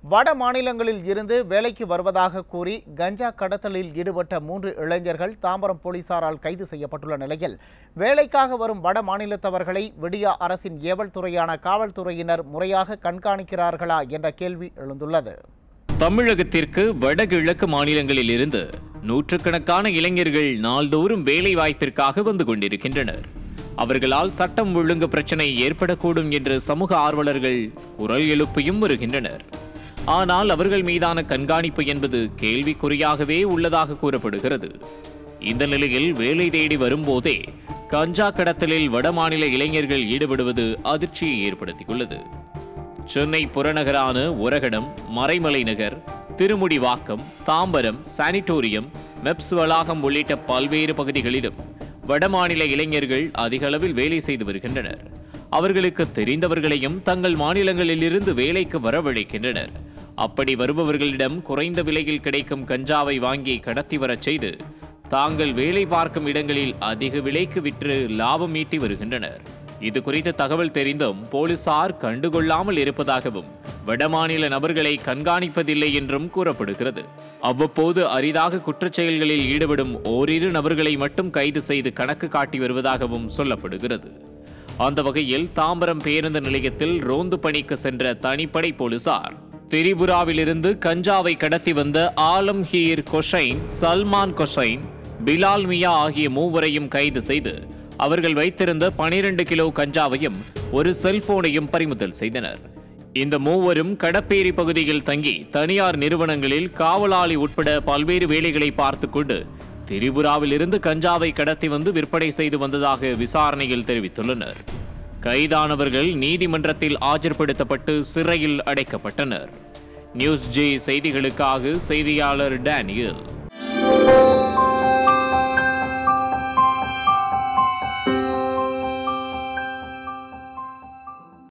வட மாநிலங்களில் இருந்து வேலைக்கு வருவதாக கூறி கஞ்சா கடத்தலில் ஈடுபட்ட மூன்று இளைஞர்கள் தாம்பரம் போலீசாரால் கைது செய்யப்பட்டுள்ள நிலையில் வேலைக்காக வரும் வட மாநிலத்தவர்களை விடியா அரசின் ஏவல் துறையான காவல்துறையினர் முறையாக கண்காணிக்கிறார்களா என்ற கேள்வி எழுந்துள்ளது தமிழகத்திற்கு வடகிழக்கு மாநிலங்களில் இருந்து நூற்றுக்கணக்கான இளைஞர்கள் நாள்தோறும் வேலை வாய்ப்பிற்காக வந்து கொண்டிருக்கின்றனர் அவர்களால் சட்டம் ஒழுங்கு பிரச்சனை ஏற்படக்கூடும் என்று சமூக ஆர்வலர்கள் குரல் எழுப்பியும் வருகின்றனர் ஆனால் அவர்கள் மீதான கண்காணிப்பு என்பது கேள்விக்குறியாகவே உள்ளதாக கூறப்படுகிறது இந்த நிலையில் வேலை தேடி வரும்போதே கஞ்சா கடத்தலில் வடமாநில இளைஞர்கள் ஈடுபடுவது அதிர்ச்சியை ஏற்படுத்தியுள்ளது சென்னை புறநகரான உரகடம் மறைமலை நகர் திருமுடிவாக்கம் தாம்பரம் சானிட்டோரியம் மெப்ஸ் வளாகம் உள்ளிட்ட பல்வேறு பகுதிகளிலும் வடமாநில இளைஞர்கள் அதிக அளவில் வேலை செய்து வருகின்றனர் அவர்களுக்கு தெரிந்தவர்களையும் தங்கள் மாநிலங்களிலிருந்து வேலைக்கு வரவழைக்கின்றனர் அப்படி வருபவர்களிடம் குறைந்த விலையில் கிடைக்கும் கஞ்சாவை வாங்கி கடத்தி வரச் செய்து தாங்கள் வேலை பார்க்கும் இடங்களில் அதிக விலைக்கு விற்று லாபம் ஈட்டி வருகின்றனர் இது குறித்த தகவல் தெரிந்தும் போலீசார் கண்டுகொள்ளாமல் இருப்பதாகவும் வடமாநில நபர்களை கண்காணிப்பதில்லை என்றும் கூறப்படுகிறது அவ்வப்போது அரிதாக குற்றச் செயல்களில் ஈடுபடும் ஓரிரு நபர்களை மட்டும் கைது செய்து கணக்கு காட்டி வருவதாகவும் சொல்லப்படுகிறது அந்த வகையில் தாம்பரம் பேருந்து நிலையத்தில் ரோந்து பணிக்கு சென்ற தனிப்படை போலீசார் திரிபுராவிலிருந்து கஞ்சாவை கடத்தி வந்த ஆலம் ஹீர் கொஷைன் சல்மான் கொஷைன் பிலால் மியா ஆகிய மூவரையும் கைது செய்து அவர்கள் வைத்திருந்த 12 கிலோ கஞ்சாவையும் ஒரு செல்போனையும் பறிமுதல் செய்தனர் இந்த மூவரும் கடப்பேரி பகுதியில் தங்கி தனியார் நிறுவனங்களில் காவலாளி உட்பட பல்வேறு வேலைகளை பார்த்து கொண்டு திரிபுராவில் இருந்து கஞ்சாவை கடத்தி வந்து விற்பனை செய்து வந்ததாக விசாரணையில் தெரிவித்துள்ளனர் கைதானவர்கள் நீதிமன்றத்தில் ஆஜர்படுத்தப்பட்டு சிறையில் அடைக்கப்பட்டனர் நியூஸ் ஜே செய்திகளுக்காக செய்தியாளர் டேனியல்